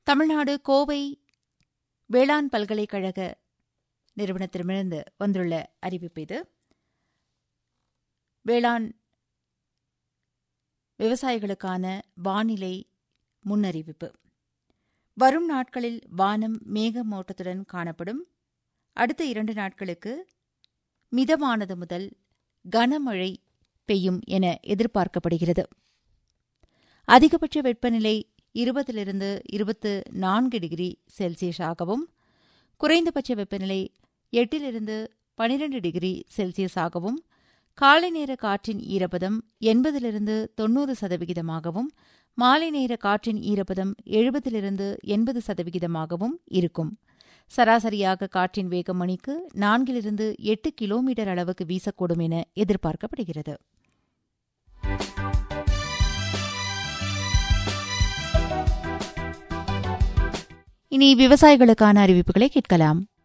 தமிழ்நாடு கோவை வேளாண் பல்கலைக்கழக நிறுவனத்திடமிருந்து வந்துள்ள அறிவிப்பு இது வேளாண் விவசாயிகளுக்கான வானிலை முன்னறிவிப்பு வரும் நாட்களில் வானம் மேகமூட்டத்துடன் காணப்படும் அடுத்த இரண்டு நாட்களுக்கு மிதமானது முதல் கனமழை பெய்யும் என எதிர்பார்க்கப்படுகிறது அதிகபட்ச வெப்பநிலை இருபதிலிருந்து இருபத்து நான்கு டிகிரி செல்சியஸாகவும் குறைந்தபட்ச வெப்பநிலை எட்டிலிருந்து பனிரெண்டு டிகிரி செல்சியஸாகவும் காலை நேர காற்றின் ஈரப்பதம் எண்பதிலிருந்து தொன்னூறு சதவிகிதமாகவும் மாலை நேர காற்றின் ஈரப்பதம் எழுபதிலிருந்து எண்பது சதவிகிதமாகவும் இருக்கும் சராசரியாக காற்றின் வேகம் மணிக்கு நான்கிலிருந்து எட்டு கிலோமீட்டர் அளவுக்கு வீசக்கூடும் என எதிர்பார்க்கப்படுகிறது இனி விவசாயிகளுக்கான அறிவிப்புகளை கேட்கலாம்